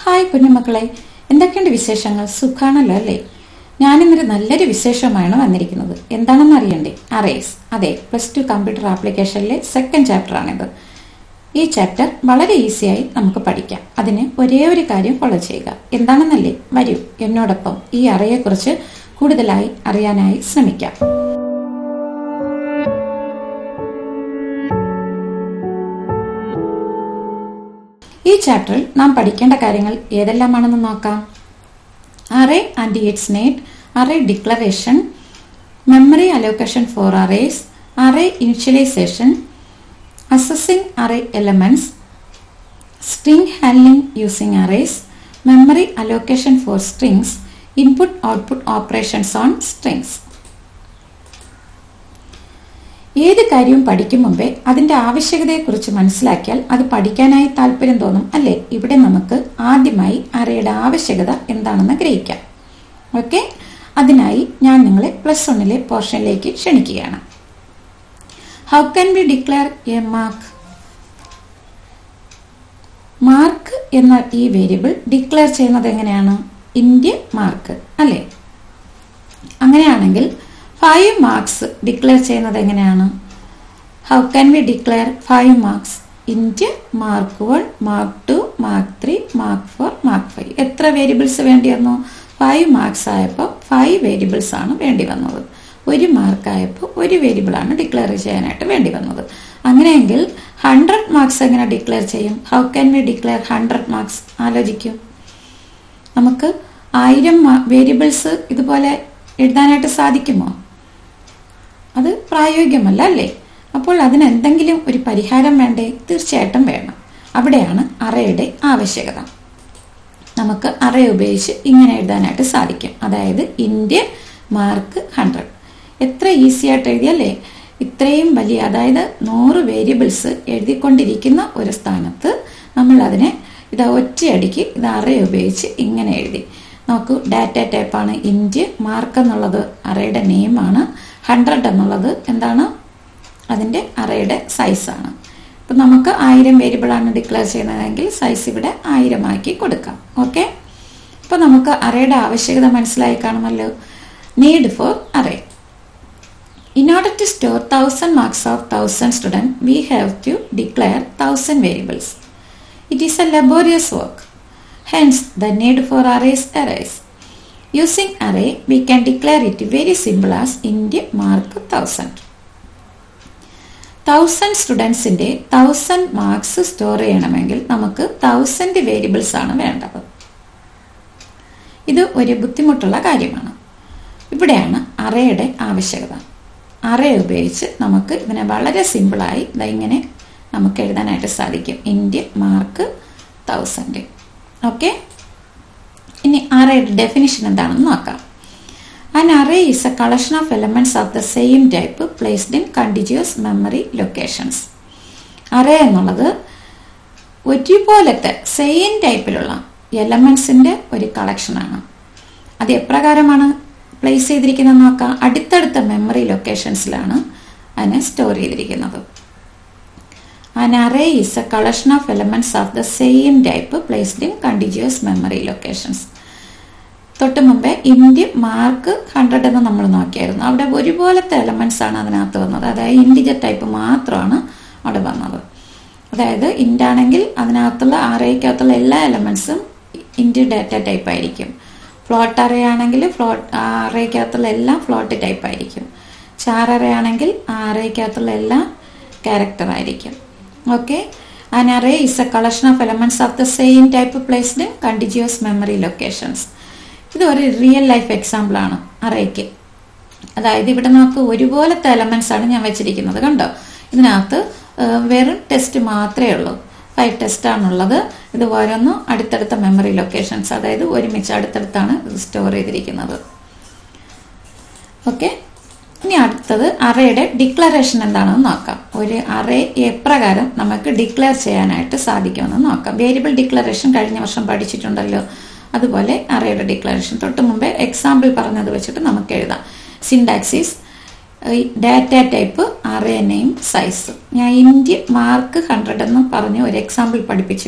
Hi കുഞ്ഞുമക്കളെ എന്തൊക്കെയുണ്ട് വിശേഷങ്ങൾ സുഖാണല്ലോ അല്ലേ ഞാനിന്നൊരു നല്ലൊരു വിശേഷമായാണ് വന്നിരിക്കുന്നത് എന്താണെന്ന് അറിയണ്ടേ അറേസ് അതെ പ്ലസ് ടു കമ്പ്യൂട്ടർ ആപ്ലിക്കേഷനിലെ സെക്കൻഡ് ചാപ്റ്റർ ആണിത് ഈ ചാപ്റ്റർ വളരെ ഈസിയായി നമുക്ക് പഠിക്കാം അതിന് ഒരേ ഒരു കാര്യം ഫോളോ ചെയ്യുക എന്താണെന്നല്ലേ വരൂ എന്നോടൊപ്പം ഈ അറയെക്കുറിച്ച് കൂടുതലായി അറിയാനായി ശ്രമിക്കാം ഈ ചാപ്റ്ററിൽ നാം പഠിക്കേണ്ട കാര്യങ്ങൾ ഏതെല്ലാമാണെന്ന് നോക്കാം array and its need array declaration memory allocation for arrays array initialization accessing array elements string handling using arrays memory allocation for strings input output operations on strings ഏത് കാര്യവും പഠിക്കും മുമ്പേ അതിന്റെ ആവശ്യകതയെക്കുറിച്ച് മനസ്സിലാക്കിയാൽ അത് പഠിക്കാനായി താല്പര്യം തോന്നും അല്ലേ ഇവിടെ നമുക്ക് ആദ്യമായി അറയുടെ ആവശ്യകത എന്താണെന്ന് ഗ്രഹിക്കാം ഓക്കെ അതിനായി ഞാൻ നിങ്ങളെ പ്ലസ് വണ്ണിലെ പോർഷനിലേക്ക് ക്ഷണിക്കുകയാണ് how can we declare a mark mark എന്ന ഈ വേരിയബിൾ ഡിക്ലെയർ ചെയ്യുന്നത് എങ്ങനെയാണ് ഇന്ത്യ മാർക്ക് അല്ലേ അങ്ങനെയാണെങ്കിൽ ഫൈവ് മാർക്സ് ഡിക്ലെയർ ചെയ്യുന്നത് എങ്ങനെയാണ് how can we declare five marks int mark one mark two mark three mark four mark five എത്ര variables വേണ്ടി വന്നു ഫൈവ് മാർക്സ് ആയപ്പോൾ ഫൈവ് വേരിയബിൾസ് ആണ് വേണ്ടി വന്നത് ഒരു മാർക്ക് ആയപ്പോൾ ഒരു വേരിയബിൾ ആണ് ഡിക്ലെയർ ചെയ്യാനായിട്ട് വേണ്ടി വന്നത് അങ്ങനെയെങ്കിൽ ഹൺഡ്രഡ് മാർക്സ് എങ്ങനെ ഡിക്ലെയർ ചെയ്യും how can we declare hundred marks ആലോചിക്കും നമുക്ക് ആയിരം വേരിയബിൾസ് ഇതുപോലെ എഴുതാനായിട്ട് സാധിക്കുമോ അത് പ്രായോഗികമല്ല അല്ലേ അപ്പോൾ അതിന് എന്തെങ്കിലും ഒരു പരിഹാരം വേണ്ടേ തീർച്ചയായിട്ടും വേണം അവിടെയാണ് അറയുടെ ആവശ്യകത നമുക്ക് അറ ഉപയോഗിച്ച് ഇങ്ങനെ എഴുതാനായിട്ട് സാധിക്കും അതായത് ഇന്ത്യ മാർക്ക് ഹൺഡ്രഡ് എത്ര ഈസി ആയിട്ട് എഴുതിയല്ലേ ഇത്രയും വലിയ അതായത് നൂറ് വേരിയബിൾസ് എഴുതിക്കൊണ്ടിരിക്കുന്ന ഒരു സ്ഥാനത്ത് നമ്മൾ അതിനെ ഇത് ഒറ്റയടിക്ക് ഇത് അറ ഉപയോഗിച്ച് ഇങ്ങനെ എഴുതി നോക്കൂ ഡാറ്റ ടൈപ്പാണ് ഇന്ത്യ മാർക്ക് എന്നുള്ളത് അറയുടെ നെയിമാണ് ഹൺഡ്രഡ് എന്നുള്ളത് എന്താണ് അതിൻ്റെ അറയുടെ സൈസാണ് ഇപ്പം നമുക്ക് ആയിരം വേരിയബിളാണ് ഡിക്ലെയർ ചെയ്യുന്നതെങ്കിൽ സൈസ് ഇവിടെ ആയിരം ആക്കി കൊടുക്കാം ഓക്കെ ഇപ്പം നമുക്ക് അറയുടെ ആവശ്യകത മനസ്സിലായി കാണുമല്ലോ need for array In order to store 1000 marks of 1000 student, we have to declare 1000 variables. It is a laborious work. Hence, the need for arrays arise. Using array, we can declare it very simple as int mark 1000. Thousand സ്റ്റുഡൻസിന്റെ thousand marks store ചെയ്യണമെങ്കിൽ നമുക്ക് thousand variables ആണ് വേണ്ടത് ഇത് ഒരു ബുദ്ധിമുട്ടുള്ള കാര്യമാണ് ഇവിടെയാണ് അറയുടെ ആവശ്യകത അറേ ഉപയോഗിച്ച് നമുക്ക് ഇതിനെ വളരെ സിമ്പിളായി ഇങ്ങനെ നമുക്ക് എഴുതാനായിട്ട് സാധിക്കും ഇന്ത്യ മാർക്ക് തൗസൻഡ് ഓക്കെ ഇനി അറയുടെ ഡെഫിനിഷൻ എന്താണെന്ന് നോക്കാം An array is a collection of elements of the same type placed in contiguous memory locations. അറേ എന്നുള്ളത് ഒരുപോലത്തെ സെയിം ടൈപ്പിലുള്ള എലമെന്റ്സിന്റെ ഒരു കളക്ഷനാണ് അത് എപ്രകാരമാണ് പ്ലേസ് ചെയ്തിരിക്കുന്നത് നോക്കാം അടുത്തടുത്ത മെമ്മറി ലൊക്കേഷൻസിലാണ് അതിനെ സ്റ്റോർ ചെയ്തിരിക്കുന്നത് An array is a collection of elements of the same type placed in contiguous memory locations. തൊട്ട് മുമ്പേ ഇന്ത്യ മാർക്ക് ഹൺഡ്രഡ് എന്ന് നമ്മൾ നോക്കിയായിരുന്നു അവിടെ ഒരുപോലത്തെ എലമെന്റ്സ് ആണ് അതിനകത്ത് വന്നത് അതായത് ഇൻഡിജർ ടൈപ്പ് മാത്രമാണ് അവിടെ വന്നത് അതായത് ഇൻഡ് ആണെങ്കിൽ അതിനകത്തുള്ള ആറേക്കകത്തുള്ള എല്ലാ എലമെന്റ്സും ഇൻഡ് ഡാറ്റ ടൈപ്പ് ആയിരിക്കും ഫ്ലോട്ട് അറേ ആണെങ്കിൽ ഫ്ലോട്ട് അറേക്കകത്തുള്ള എല്ലാം ഫ്ലോട്ട് ടൈപ്പ് ആയിരിക്കും ചാർ അറേ ആണെങ്കിൽ ആ അറേക്കകത്തുള്ള എല്ലാം ക്യാരക്ടർ ആയിരിക്കും okay an array is a collection of elements of the same type placed in continuous memory locations ഇത് ഒരു റിയൽ ലൈഫ് എക്സാമ്പിൾ ആണ് അറേക്ക് അതായത് ഇവിടെ നമുക്ക് ഒരുപോലത്തെ എലമെന്റ്സ് ആണ് ഞാൻ വെച്ചിരിക്കുന്നത് കണ്ടോ ഇതിനകത്ത് വെറും ടെസ്റ്റ് മാത്രമേ ഉള്ളൂ ഫൈവ് ടെസ്റ്റ് ആണുള്ളത് ഇത് ഓരോന്നും അടുത്തടുത്ത മെമ്മറി ലൊക്കേഷൻസ് അതായത് ഒരുമിച്ച് അടുത്തടുത്താണ് ഇത് സ്റ്റോർ ചെയ്തിരിക്കുന്നത് ഓക്കെ ഇനി അടുത്തത് അറയുടെ ഡിക്ലറേഷൻ എന്താണെന്ന് നോക്കാം ഒരു അറേ എപ്രകാരം നമുക്ക് ഡിക്ലെയർ ചെയ്യാനായിട്ട് സാധിക്കുമെന്ന് നോക്കാം വേരിയബിൾ ഡിക്ലറേഷൻ കഴിഞ്ഞ വർഷം പഠിച്ചിട്ടുണ്ടല്ലോ അതുപോലെ അറയുടെ ഡിക്ലറേഷൻ തൊട്ട് മുമ്പേ എക്സാമ്പിൾ പറഞ്ഞത് വെച്ചിട്ട് നമുക്ക് എഴുതാം syntax data type array name size ഞാൻ ഇന്ത്യ മാർക്ക് ഹൺഡ്രഡ് എന്ന് പറഞ്ഞ് ഒരു എക്സാമ്പിൾ പഠിപ്പിച്ചു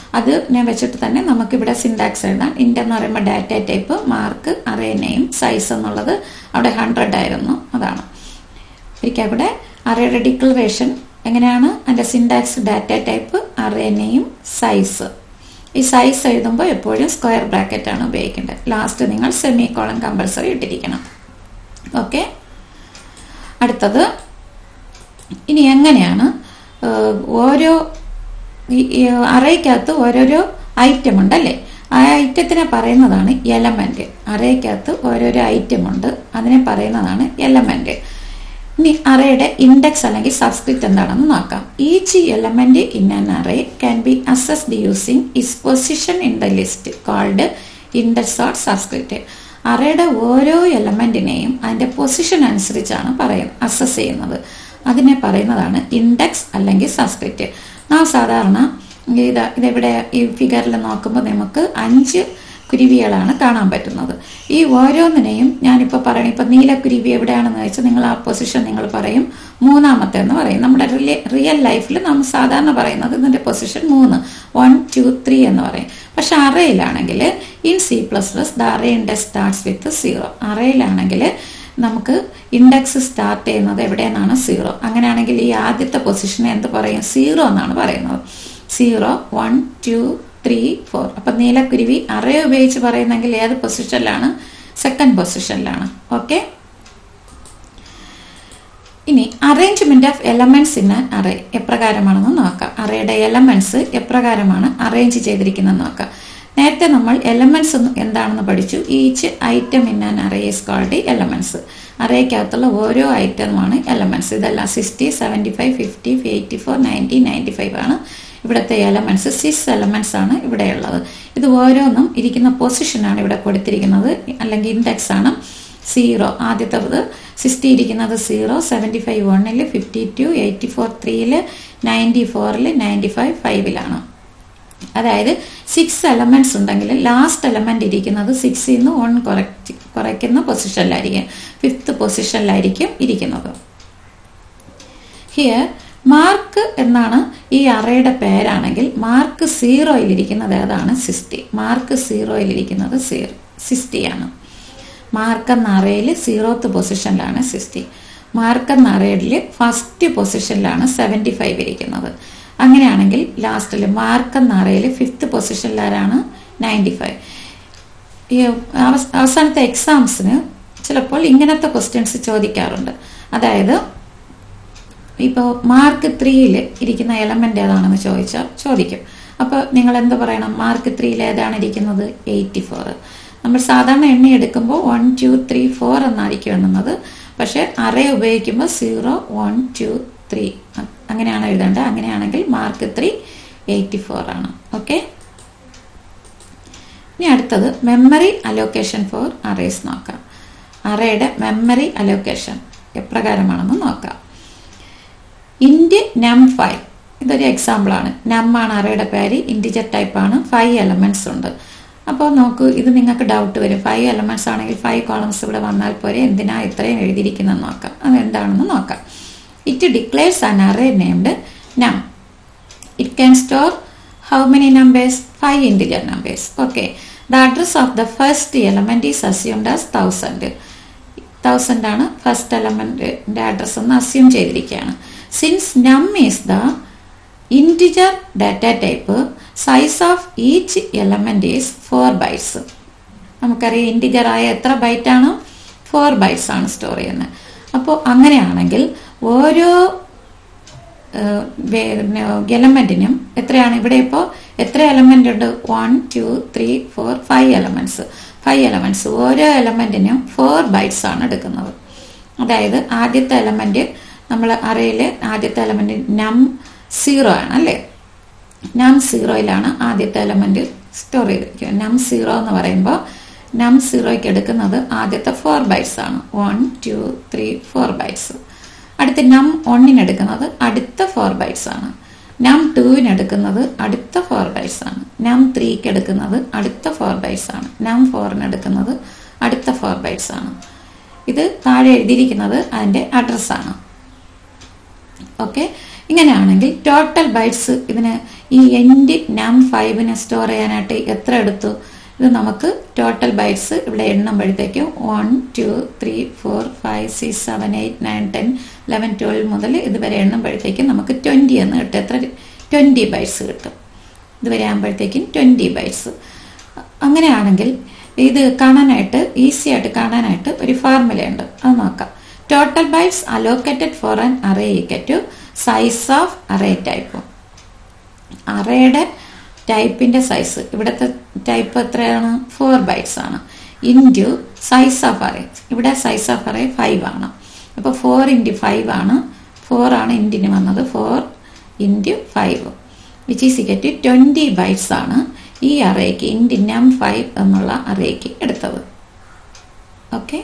അത് ഞാൻ വെച്ചിട്ട് തന്നെ നമുക്കിവിടെ സിൻടാക്സ് എഴുതാം ഇൻഡ് എന്ന് പറയുമ്പോൾ data type mark array name size എന്നുള്ളത് അവിടെ ഹൺഡ്രഡ് ആയിരുന്നു അതാണ് ഒരിക്കൽ കൂടെ അറേയുടെ ഡിക്ലറേഷൻ എങ്ങനെയാണ് അതിൻ്റെ syntax data type array name size ഈ സൈസ് എഴുതുമ്പോൾ എപ്പോഴും സ്ക്വയർ ബ്രാക്കറ്റ് ആണ് ഉപയോഗിക്കേണ്ടത് ലാസ്റ്റ് നിങ്ങൾ സെമി കോളൻ കമ്പൽസറി ഇട്ടിരിക്കണം ഓക്കെ അടുത്തത് ഇനി എങ്ങനെയാണ് ഓരോ അറയ്ക്കകത്ത് ഓരോരോ ഐറ്റം ഉണ്ടല്ലേ ആ ഐറ്റത്തിനെ പറയുന്നതാണ് എലമെന്റ് അറയ്ക്കകത്ത് ഓരോരോ ഐറ്റം ഉണ്ട് അതിനെ പറയുന്നതാണ് എലമെന്റ് ഇനി അറയുടെ ഇൻഡെക്സ് അല്ലെങ്കിൽ സബ്സ്ക്രിപ്റ്റ് എന്താണെന്ന് നോക്കാം each element in an array can be accessed using is position in the list called index or subscript അറയുടെ ഓരോ എലമെന്റിനെയും അതിന്റെ പൊസിഷൻ അനുസരിച്ചാണ് പറയുന്നത് അസസ് ചെയ്യുന്നത് അതിനെ പറയുന്നതാണ് ഇൻഡെക്സ് അല്ലെങ്കിൽ സബ്സ്ക്രിപ്റ്റ് നാം സാധാരണ ഇത് ഇതെവിടെ ഈ ഫിഗറിൽ നോക്കുമ്പോൾ നമുക്ക് അഞ്ച് കുരുവികളാണ് കാണാൻ പറ്റുന്നത് ഈ ഓരോന്നിനെയും ഞാനിപ്പോൾ പറയണം ഇപ്പം നീലക്കുരുവി എവിടെയാണെന്ന് വെച്ചാൽ നിങ്ങൾ ആ പൊസിഷൻ നിങ്ങൾ പറയും മൂന്നാമത്തെ എന്ന് പറയും നമ്മുടെ റിയൽ ലൈഫിൽ നമ്മൾ സാധാരണ പറയുന്നത് ഇതിൻ്റെ പൊസിഷൻ മൂന്ന് വൺ ടു ത്രീ എന്ന് പറയും പക്ഷെ അറയിലാണെങ്കിൽ in C plus plus the array index starts with zero അറയിലാണെങ്കിൽ നമുക്ക് ഇൻഡെക്സ് സ്റ്റാർട്ട് ചെയ്യുന്നത് എവിടെയെന്നാണ് സീറോ അങ്ങനെയാണെങ്കിൽ ഈ ആദ്യത്തെ പൊസിഷനെ എന്ത് പറയും സീറോ എന്നാണ് പറയുന്നത് zero one two three four അപ്പം നീലക്കുരുവി അറേ ഉപയോഗിച്ച് പറയുന്നെങ്കിൽ ഏത് പൊസിഷനിലാണ് സെക്കൻഡ് പൊസിഷനിലാണ് ഓക്കെ ഇനി arrangement of elements in array എപ്രകാരമാണെന്ന് നോക്കാം അറേയുടെ എലമെന്റ്സ് എപ്രകാരമാണ് അറേഞ്ച് ചെയ്തിരിക്കുന്നത് നോക്കാം നേരത്തെ നമ്മൾ എലമെന്റ്സ് എന്താണെന്ന് പഠിച്ചു each item in an array is called elements അറേക്കകത്തുള്ള ഓരോ ഐറ്റമാണ് എലമെന്റ്സ് ഇതെല്ലാം sixty seventy five fifty eighty four ninety ninety five ആണ് ഇവിടുത്തെ എലമെന്റ്സ് സിക്സ് എലമെന്റ്സ് ആണ് ഇവിടെയുള്ളത് ഇത് ഓരോന്നും ഇരിക്കുന്ന പൊസിഷനാണ് ഇവിടെ കൊടുത്തിരിക്കുന്നത് അല്ലെങ്കിൽ ഇൻഡെക്സ് ആണ് സീറോ ആദ്യത്തത് സിക്സ്റ്റി ഇരിക്കുന്നത് സീറോ സെവൻറ്റി ഫൈവ് വണ്ണിൽ ഫിഫ്റ്റി ടു എയ്റ്റി ഫോർ ത്രീയിൽ നയൻറ്റി ഫോറിൽ നയൻറ്റി ഫൈവ് ഫൈവിലാണ് അതായത് സിക്സ് എലമെന്റ്സ് ഉണ്ടെങ്കിൽ ലാസ്റ്റ് എലമെന്റ് ഇരിക്കുന്നത് സിക്സിൽ നിന്ന് വൺ കുറയ്ക്ക് കുറയ്ക്കുന്ന പൊസിഷനിലായിരിക്കും ഫിഫ്ത്ത് പൊസിഷനിലായിരിക്കും ഇരിക്കുന്നത് ഹിയർ മാർക്ക് എന്നാണ് ഈ അറയുടെ പേരാണെങ്കിൽ മാർക്ക് സീറോയിൽ ഇരിക്കുന്നത് ഏതാണ് സിക്സ്റ്റി മാർക്ക് സീറോയിൽ ഇരിക്കുന്നത് സിക്സ്റ്റിയാണ് മാർക്ക് എന്ന അറയിൽ സീറോത്ത് പൊസിഷനിലാണ് സിക്സ്റ്റി മാർക്ക് എന്ന അറയിൽ ഫസ്റ്റ് പൊസിഷനിലാണ് സെവൻറ്റി ഫൈവ് ഇരിക്കുന്നത് അങ്ങനെയാണെങ്കിൽ ലാസ്റ്റിൽ മാർക്ക് എന്ന അറയിൽ ഫിഫ്ത്ത് പൊസിഷനിലാരാണ് നയൻറ്റി ഫൈവ് ഈ അവസാനത്തെ എക്സാംസിന് ചിലപ്പോൾ ഇങ്ങനത്തെ ക്വസ്റ്റ്യൻസ് ചോദിക്കാറുണ്ട് അതായത് ഇപ്പോൾ മാർക്ക് ത്രീയിൽ ഇരിക്കുന്ന എലമെന്റ് ഏതാണെന്ന് ചോദിച്ചാൽ ചോദിക്കും അപ്പോൾ നിങ്ങൾ എന്ത് പറയണം മാർക്ക് ത്രീയിൽ ഏതാണ് ഇരിക്കുന്നത് എയ്റ്റി ഫോർ നമ്മൾ സാധാരണ എണ്ണി എടുക്കുമ്പോൾ വൺ ടു ത്രീ ഫോർ എന്നായിരിക്കും എണ്ണുന്നത് പക്ഷെ അറേ ഉപയോഗിക്കുമ്പോൾ സീറോ വൺ ടു ത്രീ അങ്ങനെയാണ് എഴുതേണ്ടത് അങ്ങനെയാണെങ്കിൽ മാർക്ക് ത്രീ എയ്റ്റി ഫോർ ആണ് ഓക്കെ ഇനി അടുത്തത് മെമ്മറി അലോക്കേഷൻ ഫോർ അറേസ് നോക്കാം അറേയുടെ മെമ്മറി അലോക്കേഷൻ എപ്രകാരമാണെന്ന് നോക്കാം ഇൻഡ് നം ഫൈവ് ഇതൊരു എക്സാമ്പിൾ ആണ് നം ആണ് അറയുടെ പേര് ഇൻഡിജർ ടൈപ്പ് ആണ് ഫൈവ് എലമെന്റ്സ് ഉണ്ട് അപ്പോൾ നോക്കൂ ഇത് നിങ്ങൾക്ക് ഡൗട്ട് വരും ഫൈവ് എലമെന്റ്സ് ആണെങ്കിൽ ഫൈവ് കോളംസ് ഇവിടെ വന്നാൽ പോരെ എന്തിനാ ഇത്രയും എഴുതിയിരിക്കുന്നത് നോക്കാം അത് എന്താണെന്ന് നോക്കാം it declares an array named num it can store how many numbers five integer numbers okay the address of the first element is assumed as thousand thousand ആണ് ഫസ്റ്റ് എലമെന്റിന്റെ അഡ്രസ് എന്ന് അസ്യൂം ചെയ്തിരിക്കുകയാണ് since num is the integer data type size of each element is four bytes നമുക്കറിയാം integer ആയ എത്ര byte ആണ് four bytes ആണ് store ചെയ്യുന്നത് അപ്പോൾ അങ്ങനെയാണെങ്കിൽ ഓരോ എലമെന്റിനും എത്രയാണ് ഇവിടെ ഇപ്പോൾ എത്ര എലമെന്റ് ഉണ്ട് one two three four five elements five elements ഓരോ എലമെന്റിനും ഫോർ ബൈറ്റ്സ് ആണ് എടുക്കുന്നത് അതായത് ആദ്യത്തെ എലമെന്റ് നമ്മൾ അറയിൽ ആദ്യത്തെ എലമെന്റ് നം സീറോ ആണ് അല്ലേ നം സീറോയിലാണ് ആദ്യത്തെ എലമെന്റ് സ്റ്റോർ ചെയ്തിരിക്കുന്നത് നം സീറോ എന്ന് പറയുമ്പോൾ നം സീറോയ്ക്ക് എടുക്കുന്നത് ആദ്യത്തെ ഫോർ ബൈറ്റ്സ് ആണ് one two three four bytes അടുത്ത നം ഒന്നിന് എടുക്കുന്നത് അടുത്ത ഫോർ ബൈറ്റ്സ് ആണ് നം ടുവിന് എടുക്കുന്നത് അടുത്ത ഫോർ ബൈറ്റ്സ് ആണ് നം ത്രീക്ക് എടുക്കുന്നത് അടുത്ത ഫോർ ബൈറ്റ്സ് ആണ് നം ഫോറിന് എടുക്കുന്നത് അടുത്ത ഫോർ ബൈറ്റ്സ് ആണ് ഇത് താഴെ എഴുതിയിരിക്കുന്നത് അതിന്റെ അഡ്രസ്സാണ് ഓക്കെ ഇങ്ങനെയാണെങ്കിൽ ടോട്ടൽ ബൈറ്റ്സ് ഇതിന് ഈ എൻഡ് നം ഫൈവിനെ സ്റ്റോർ ചെയ്യാനായിട്ട് എത്ര എടുത്തു ഇത് നമുക്ക് ടോട്ടൽ ബൈറ്റ്സ് ഇവിടെ എണ്ണുമ്പോഴത്തേക്ക് one two three four five six seven eight nine ten eleven twelve മുതൽ ഇതുവരെ എണ്ണുമ്പോഴത്തേക്ക് നമുക്ക് ട്വൻറ്റി എന്ന് കിട്ടും എത്ര ട്വൻറ്റി ബൈറ്റ്സ് കിട്ടും ഇതുവരെ ആകുമ്പോഴത്തേക്കും ട്വൻറ്റി ബൈറ്റ്സ് അങ്ങനെയാണെങ്കിൽ ഇത് കാണാനായിട്ട് ഈസി ആയിട്ട് കാണാനായിട്ട് ഒരു ഫോർമുലയുണ്ട് അത് നോക്കാം total bytes allocated for an array equal to size of array type അറേയുടെ ടൈപ്പിന്റെ സൈസ് ഇവിടുത്തെ ടൈപ്പ് എത്രയാണ് ഫോർ ബൈറ്റ്സ് ആണ് ഇൻറ്റു സൈസ് ഓഫ് അറേ ഇവിടെ സൈസ് ഓഫ് അറേ ഫൈവ് ആണ് അപ്പോൾ ഫോർ ഇൻറ്റു ഫൈവ് ആണ് ഫോർ ആണ് ഇൻറ്റിന് വന്നത് four into five which is equal to twenty bytes ആണ് ഈ അറേക്ക് ഇൻറ്റു നം ഫൈവ് എന്നുള്ള അറേക്ക് എടുത്തത് ഓക്കെ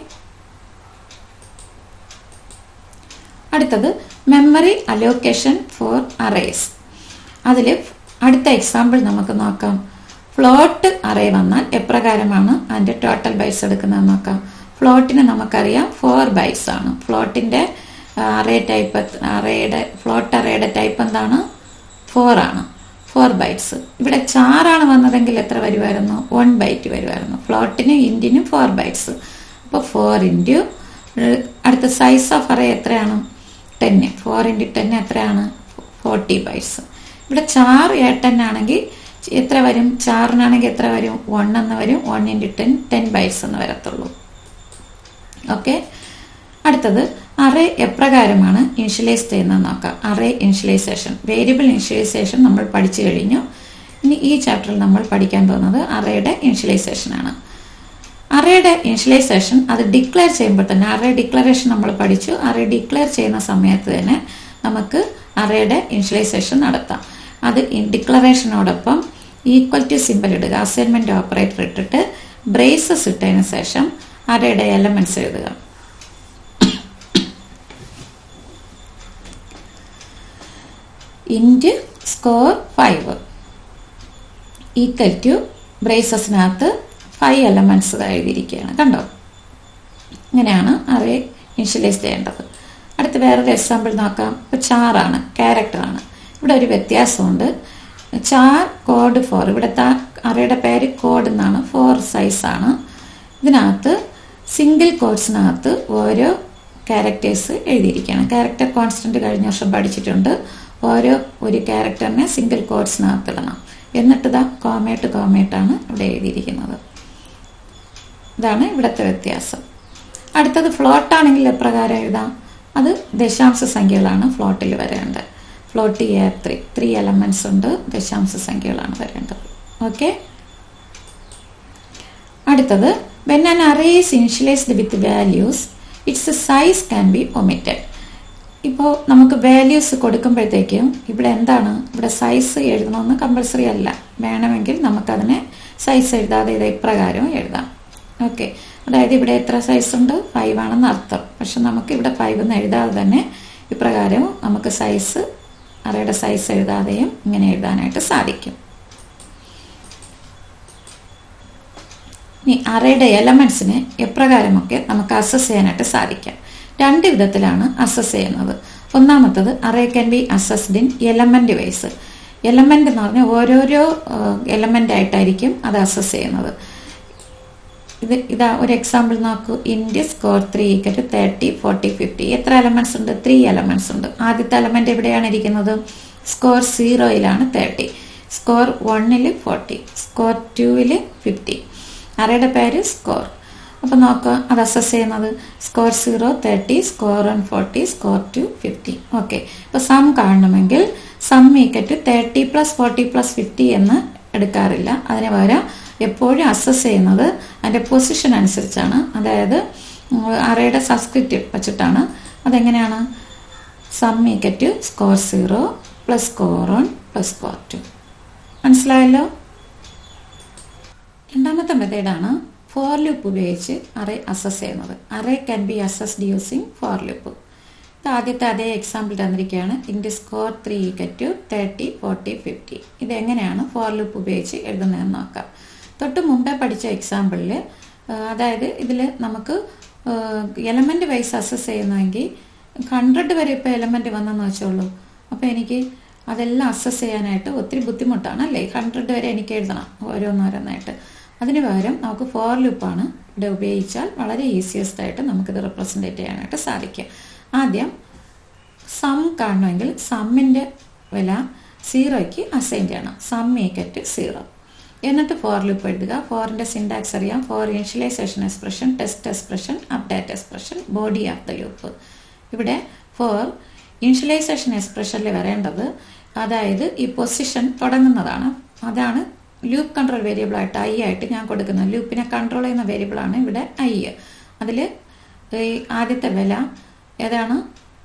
അടുത്തത് മെമ്മറി അലോക്കേഷൻ ഫോർ അറേസ് അതിൽ അടുത്ത എക്സാമ്പിൾ നമുക്ക് നോക്കാം ഫ്ലോട്ട് അറേ വന്നാൽ എപ്രകാരമാണ് അതിൻ്റെ ടോട്ടൽ ബൈറ്റ്സ് എടുക്കുന്നത് നോക്കാം ഫ്ലോട്ടിന് നമുക്കറിയാം ഫോർ ബൈറ്റ്സ് ആണ് ഫ്ലോട്ടിൻ്റെ അറേ ടൈപ്പ് അറേയുടെ ഫ്ലോട്ട് അറേയുടെ ടൈപ്പ് എന്താണ് ഫോർ ആണ് ഫോർ ബൈറ്റ്സ് ഇവിടെ ചാറാണ് വന്നതെങ്കിൽ എത്ര വരുമായിരുന്നു വൺ ബൈറ്റ് വരുമായിരുന്നു ഫ്ലോട്ടിനും ഇൻറ്റിനും ഫോർ ബൈറ്റ്സ് അപ്പോൾ ഫോർ ഇൻറ്റു അടുത്ത സൈസ് ഓഫ് അറേ എത്രയാണ് ടെന്ന് ഫോർ ഇൻറ്റു ടെൻ എത്രയാണ് ഫോർട്ടി ബൈറ്റ്സ് ഇവിടെ ചാർ ഏട്ടൻ ആണെങ്കിൽ എത്ര വരും ചാറിനാണെങ്കിൽ എത്ര വരും വൺ എന്ന് വരും one into ten ten bytes എന്ന് വരത്തുള്ളൂ ഓക്കെ അടുത്തത് അറേ എപ്രകാരമാണ് ഇനിഷ്യലൈസ് ചെയ്യുന്നത് നോക്കാം അറേ ഇനിഷ്യലൈസേഷൻ വേരിയബിൾ ഇനിഷ്യലൈസേഷൻ നമ്മൾ പഠിച്ചു കഴിഞ്ഞു ഇനി ഈ ചാപ്റ്ററിൽ നമ്മൾ പഠിക്കാൻ പോകുന്നത് അറേയുടെ ഇനിഷ്യലൈസേഷൻ ആണ് അറേയുടെ ഇനിഷ്യലൈസേഷൻ അത് ഡിക്ലെയർ ചെയ്യുമ്പോൾ തന്നെ അറേ ഡിക്ലറേഷൻ നമ്മൾ പഠിച്ചു അറേ ഡിക്ലെയർ ചെയ്യുന്ന സമയത്ത് തന്നെ നമുക്ക് അറേയുടെ ഇനിഷ്യലൈസേഷൻ നടത്താം അത് ഡിക്ലറേഷനോടൊപ്പം ഈക്വൽ ടു സിമ്പിൾ ഇടുക അസൈൻമെന്റ് ഓപ്പറേറ്റർ ഇട്ടിട്ട് ബ്രേസസ് ഇട്ടതിന് ശേഷം അറേയുടെ എലമെന്റ്സ് എഴുതുക int score five equal to ബ്രേസസിനകത്ത് ഫൈവ് എലമെന്റ്സ് എഴുതിയിരിക്കുകയാണ് കണ്ടോ ഇങ്ങനെയാണ് അറേ ഇനിഷ്യലൈസ് ചെയ്യേണ്ടത് അടുത്ത് വേറൊരു എക്സാമ്പിൾ നോക്കാം ഇപ്പോൾ ചാറാണ് ക്യാരക്ടറാണ് ഇവിടെ ഒരു വ്യത്യാസമുണ്ട് ചാർ കോഡ് ഫോർ ഇവിടുത്തെ അറയുടെ പേര് കോഡ് എന്നാണ് ഫോർ സൈസാണ് ഇതിനകത്ത് സിംഗിൾ കോഡ്സിനകത്ത് ഓരോ ക്യാരക്ടേഴ്സ് എഴുതിയിരിക്കുകയാണ് ക്യാരക്ടർ കോൺസ്റ്റന്റ് കഴിഞ്ഞ വർഷം പഠിച്ചിട്ടുണ്ട് ഓരോ ഒരു ക്യാരക്ടറിനെ സിംഗിൾ കോഡ്സിനകത്ത് ഇടണം എന്നിട്ട് ഇതാ കോമേട്ട് കോമേട്ടാണ് ഇവിടെ എഴുതിയിരിക്കുന്നത് ഇതാണ് ഇവിടുത്തെ വ്യത്യാസം അടുത്തത് ഫ്ലോട്ട് ആണെങ്കിൽ എപ്രകാരം എഴുതാം അത് ദശാംശ സംഖ്യകളാണ് ഫ്ലോട്ടിൽ വരേണ്ടത് float a three three elements ഉണ്ട് ദശാംശ സംഖ്യകളാണ് വരേണ്ടത് ഓക്കെ അടുത്തത് when an array is initialized with values its size can be omitted ഇപ്പോൾ നമുക്ക് വാല്യൂസ് കൊടുക്കുമ്പോഴത്തേക്കും ഇവിടെ എന്താണ് ഇവിടെ സൈസ് എഴുതണമെന്ന് കമ്പൾസറി അല്ല വേണമെങ്കിൽ നമുക്കതിനെ സൈസ് എഴുതാതെ ഇത് ഇപ്രകാരം എഴുതാം ഓക്കെ അതായത് ഇവിടെ എത്ര സൈസ് ഉണ്ട് ഫൈവ് ആണെന്ന് അർത്ഥം പക്ഷെ നമുക്ക് ഇവിടെ ഫൈവ് എന്ന് എഴുതാതെ തന്നെ ഇപ്രകാരം നമുക്ക് സൈസ് അറയുടെ സൈസ് എഴുതാതെയും ഇങ്ങനെ എഴുതാനായിട്ട് സാധിക്കും ഇനി അറയുടെ എലമെന്റ്സിനെ എപ്രകാരമൊക്കെ നമുക്ക് അസസ് ചെയ്യാനായിട്ട് സാധിക്കാം രണ്ട് വിധത്തിലാണ് അസസ് ചെയ്യുന്നത് ഒന്നാമത്തത് array can be accessed in element wise element എന്ന് പറഞ്ഞാൽ ഓരോരോ എലമെന്റ് ആയിട്ടായിരിക്കും അത് അസസ് ചെയ്യുന്നത് ഇത് ഇതാ ഒരു എക്സാമ്പിൾ നോക്കൂ int score three equal to thirty forty fifty എത്ര എലമെന്റ്സ് ഉണ്ട് ത്രീ എലമെന്റ്സ് ഉണ്ട് ആദ്യത്തെ എലമെന്റ് എവിടെയാണ് ഇരിക്കുന്നത് സ്കോർ സീറോയിലാണ് തേർട്ടി സ്കോർ വണ്ണിൽ ഫോർട്ടി സ്കോർ ടൂവിൽ ഫിഫ്റ്റി അറയുടെ പേര് സ്കോർ അപ്പോൾ നോക്കുക അത് അസസ് ചെയ്യുന്നത് score zero thirty score one forty score two fifty okay ഇപ്പോൾ സം കാണണമെങ്കിൽ sum equal to thirty plus forty plus fifty എന്ന് എടുക്കാറില്ല അതിന് പകരം എപ്പോഴും അസസ് ചെയ്യുന്നത് അതിൻ്റെ പൊസിഷൻ അനുസരിച്ചാണ് അതായത് അറയുടെ സബ്സ്ക്രിപ്റ്റ് വെച്ചിട്ടാണ് അതെങ്ങനെയാണ് sum equal to score zero plus score one plus score two മനസ്സിലായല്ലോ രണ്ടാമത്തെ മെത്തേഡാണ് ഫോർ ലൂപ്പ് ഉപയോഗിച്ച് അറേ അസസ് ചെയ്യുന്നത് array can be accessed using for loop ഇത് ആദ്യത്തെ അതേ എക്സാമ്പിൾ തന്നിരിക്കുകയാണ് int score three equal to thirty forty fifty ഇത് എങ്ങനെയാണ് ഫോർ ലൂപ്പ് ഉപയോഗിച്ച് എഴുതുന്നതെന്ന് നോക്കാം തൊട്ട് മുമ്പേ പഠിച്ച എക്സാമ്പിളിൽ അതായത് ഇതിൽ നമുക്ക് എലമെന്റ് വൈസ് അസസ് ചെയ്യുന്നതെങ്കിൽ ഹൺഡ്രഡ് വരെ ഇപ്പോൾ എലമെന്റ് വന്നെന്ന് വെച്ചോളൂ അപ്പോൾ എനിക്ക് അതെല്ലാം അസസ് ചെയ്യാനായിട്ട് ഒത്തിരി ബുദ്ധിമുട്ടാണ് അല്ലേ ഹൺഡ്രഡ് വരെ എനിക്ക് എഴുതണം ഓരോന്നോരോന്നായിട്ട് അതിന് പകരം നമുക്ക് ഫോർ ലൂപ്പാണ് ഇവിടെ ഉപയോഗിച്ചാൽ വളരെ ഈസിയസ്റ്റ് ആയിട്ട് നമുക്കിത് റെപ്രസെൻറ്റേറ്റ് ചെയ്യാനായിട്ട് സാധിക്കും ആദ്യം സം കാണണമെങ്കിൽ സമ്മിൻ്റെ വില സീറോയ്ക്ക് അസൈൻ ചെയ്യണം സം ഈക്വറ്റ് സീറോ എന്നിട്ട് ഫോർ ലൂപ്പ് എഴുതുക ഫോറിൻ്റെ സിൻടാക്സ് അറിയാം for initialization expression test expression update expression body of the loop ഇവിടെ ഫോർ ഇനിഷ്യലൈസേഷൻ എക്സ്പ്രഷനിൽ വരേണ്ടത് അതായത് ഈ പൊസിഷൻ തുടങ്ങുന്നതാണ് അതാണ് ലൂപ്പ് കൺട്രോൾ വേരിയബിൾ ആയിട്ട് ഐ ആയിട്ട് ഞാൻ കൊടുക്കുന്നത് ലൂപ്പിനെ കൺട്രോൾ ചെയ്യുന്ന വേരിയബിളാണ് ഇവിടെ ഐ അതിൽ ഈ ആദ്യത്തെ വില ഏതാണ്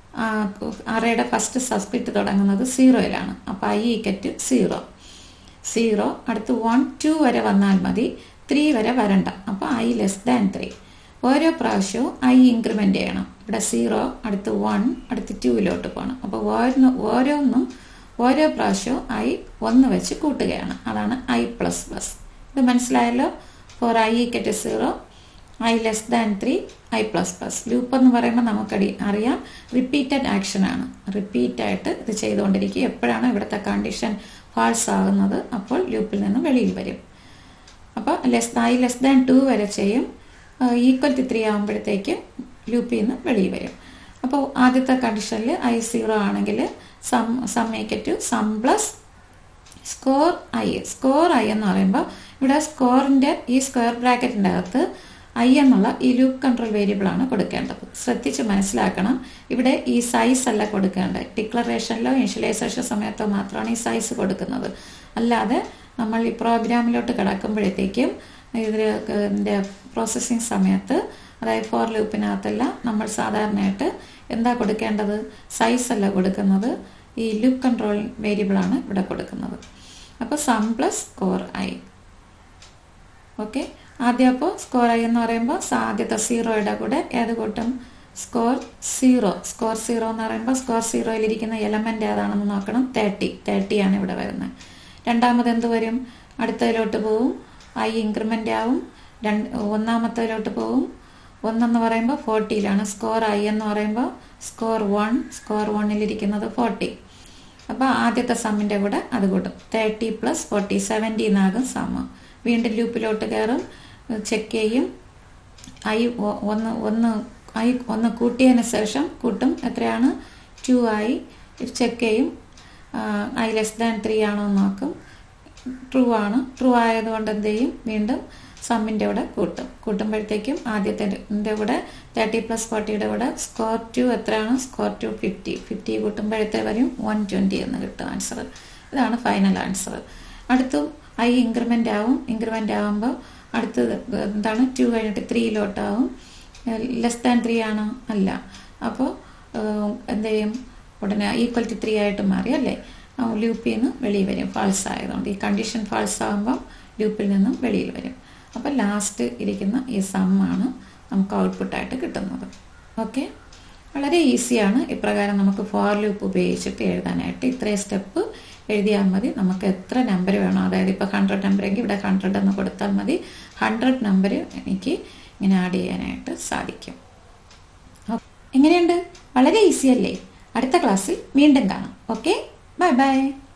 അറയുടെ ഫസ്റ്റ് സബ്സ്ക്രിപ്റ്റ് തുടങ്ങുന്നത് സീറോയിലാണ് അപ്പോൾ ഐ ഈക്കറ്റ് സീറോ സീറോ അടുത്ത് വൺ ടു വരെ വന്നാൽ മതി ത്രീ വരെ വരണ്ട അപ്പോൾ ഐ ലെസ് ദാൻ ത്രീ ഓരോ പ്രാവശ്യവും ഐ ഇൻക്രിമെൻ്റ് ചെയ്യണം ഇവിടെ സീറോ അടുത്ത് വൺ അടുത്ത് ടൂവിലോട്ട് പോകണം അപ്പോൾ ഓരോ ഓരോന്നും ഓരോ പ്രാവശ്യവും ഐ ഒന്ന് വെച്ച് കൂട്ടുകയാണ് അതാണ് ഐ പ്ലസ് പ്ലസ് ഇത് മനസ്സിലായല്ലോ for I equal zero I less than three I plus plus loop എന്ന് പറയുമ്പോൾ നമുക്കടി അറിയാം റിപ്പീറ്റഡ് ആക്ഷൻ ആണ് റിപ്പീറ്റ് ആയിട്ട് ഇത് ചെയ്തുകൊണ്ടിരിക്കുക എപ്പോഴാണ് ഇവിടുത്തെ കണ്ടീഷൻ ഫാൾസ് ആകുന്നത് അപ്പോൾ ലൂപ്പിൽ നിന്ന് വെളിയിൽ വരും അപ്പോൾ less I less than two വരെ ചെയ്യും ഈക്വൽ ടു ത്രീ ആകുമ്പോഴത്തേക്ക് ലൂപ്പിൽ നിന്ന് വെളിയിൽ വരും അപ്പോൾ ആദ്യത്തെ കണ്ടീഷനിൽ ഐ സീറോ ആണെങ്കിൽ sum sum to sum plus score I score I എന്ന് പറയുമ്പോൾ ഇവിടെ സ്കോറിൻ്റെ ഈ സ്ക്വയർ ബ്രാക്കറ്റിൻ്റെ അകത്ത് ഐ എന്നുള്ള ഈ ലൂപ്പ് കൺട്രോൾ വേരിയബിൾ ആണ് കൊടുക്കേണ്ടത് ശ്രദ്ധിച്ച് മനസ്സിലാക്കണം ഇവിടെ ഈ സൈസ് അല്ല കൊടുക്കേണ്ടത് ഡിക്ലറേഷനിലോ ഇനിഷ്യലൈസേഷൻ സമയത്തോ മാത്രമാണ് ഈ സൈസ് കൊടുക്കുന്നത് അല്ലാതെ നമ്മൾ ഈ പ്രോഗ്രാമിലോട്ട് കിടക്കുമ്പോഴത്തേക്കും ഇതിൻ്റെ പ്രോസസ്സിങ് സമയത്ത് അതായത് ഫോർ ലൂപ്പിനകത്തല്ല നമ്മൾ സാധാരണയായിട്ട് എന്താ കൊടുക്കേണ്ടത് സൈസ് അല്ല കൊടുക്കുന്നത് ഈ ലൂപ്പ് കൺട്രോൾ വേരിയബിളാണ് ഇവിടെ കൊടുക്കുന്നത് അപ്പോൾ sum plus score I okay ആദ്യം അപ്പോൾ സ്കോർ ഐ എന്ന് പറയുമ്പോൾ ആദ്യത്തെ സീറോയുടെ കൂടെ ഏത് കൂട്ടും സ്കോർ സീറോ സ്കോർ സീറോ എന്ന് പറയുമ്പോൾ സ്കോർ സീറോയിലിരിക്കുന്ന എലമെൻ്റ് ഏതാണെന്ന് നോക്കണം തേർട്ടി തേർട്ടിയാണ് ഇവിടെ വരുന്നത് രണ്ടാമത് എന്ത് വരും അടുത്തതിലോട്ട് പോവും ഐ ഇൻക്രിമെൻ്റ് ആവും രണ്ട് ഒന്നാമത്തതിലോട്ട് പോവും ഒന്നെന്ന് പറയുമ്പോൾ ഫോർട്ടിയിലാണ് സ്കോർ ഐ എന്ന് പറയുമ്പോൾ സ്കോർ വൺ സ്കോർ വണ്ണിലിരിക്കുന്നത് ഫോർട്ടി അപ്പോൾ ആദ്യത്തെ സമ്മിൻ്റെ കൂടെ അത് കൂട്ടും തേർട്ടി പ്ലസ് ഫോർട്ടി സെവൻറ്റി എന്നാകും സമ്മ് വീണ്ടും ലൂപ്പിലോട്ട് കയറും ചെക്ക് ചെയ്യും ഐ ഒന്ന് ഒന്ന് ഐ ഒന്ന് കൂട്ടിയതിന് ശേഷം കൂട്ടും എത്രയാണ് ടു ആയി ചെക്ക് ചെയ്യും ഐ ലെസ് ദാൻ ത്രീ ആണോ എന്ന് നോക്കും ട്രൂ ആണ് ട്രൂ ആയതുകൊണ്ട് എന്ത് ചെയ്യും വീണ്ടും സമ്മിൻ്റെ കൂടെ കൂട്ടും കൂട്ടുമ്പോഴത്തേക്കും ആദ്യത്തെ കൂടെ തേർട്ടി പ്ലസ് ഫോർട്ടിയുടെ കൂടെ സ്കോർ ടു എത്രയാണ് സ്കോർ ടു ഫിഫ്റ്റി ഫിഫ്റ്റി കൂട്ടുമ്പോഴത്തെ വരും വൺ ട്വൻറ്റി എന്ന് കിട്ടും ആൻസർ ഇതാണ് ഫൈനൽ ആൻസർ അടുത്തും ഐ ഇൻക്രിമെൻ്റ് ആവും ഇൻക്രിമെൻ്റ് ആകുമ്പോൾ അടുത്തത് എന്താണ് ടു കഴിഞ്ഞിട്ട് ത്രീയിലോട്ടാവും ലെസ് ദാൻ ത്രീ ആണോ അല്ല അപ്പോൾ എന്ത് ചെയ്യും ഉടനെ ഈക്വൽ ടു ത്രീ ആയിട്ട് മാറി അല്ലേ ലൂപ്പിൽ നിന്ന് വെളിയിൽ വരും ഫാൾസ് ആയതുകൊണ്ട് ഈ കണ്ടീഷൻ ഫാൾസ് ആകുമ്പം ലൂപ്പിൽ നിന്നും വെളിയിൽ വരും അപ്പോൾ ലാസ്റ്റ് ഇരിക്കുന്ന ഈ സമ്മാണ് നമുക്ക് ഔട്ട്പുട്ടായിട്ട് കിട്ടുന്നത് ഓക്കെ വളരെ ഈസിയാണ് ഇപ്രകാരം നമുക്ക് ഫോർ ലൂപ്പ് ഉപയോഗിച്ചിട്ട് എഴുതാനായിട്ട് ഇത്രയും സ്റ്റെപ്പ് എഴുതിയാൽ മതി നമുക്ക് എത്ര നമ്പർ വേണോ അതായത് ഇപ്പോൾ ഹൺഡ്രഡ് നമ്പറെങ്കിൽ ഇവിടെ ഹൺഡ്രഡ് എന്ന് കൊടുത്താൽ മതി ഹൺഡ്രഡ് നമ്പർ എനിക്ക് ഇങ്ങനെ ആഡ് ചെയ്യാനായിട്ട് സാധിക്കും എങ്ങനെയുണ്ട് വളരെ ഈസി അല്ലേ അടുത്ത ക്ലാസ്സിൽ വീണ്ടും കാണാം ഓക്കെ ബൈ ബൈ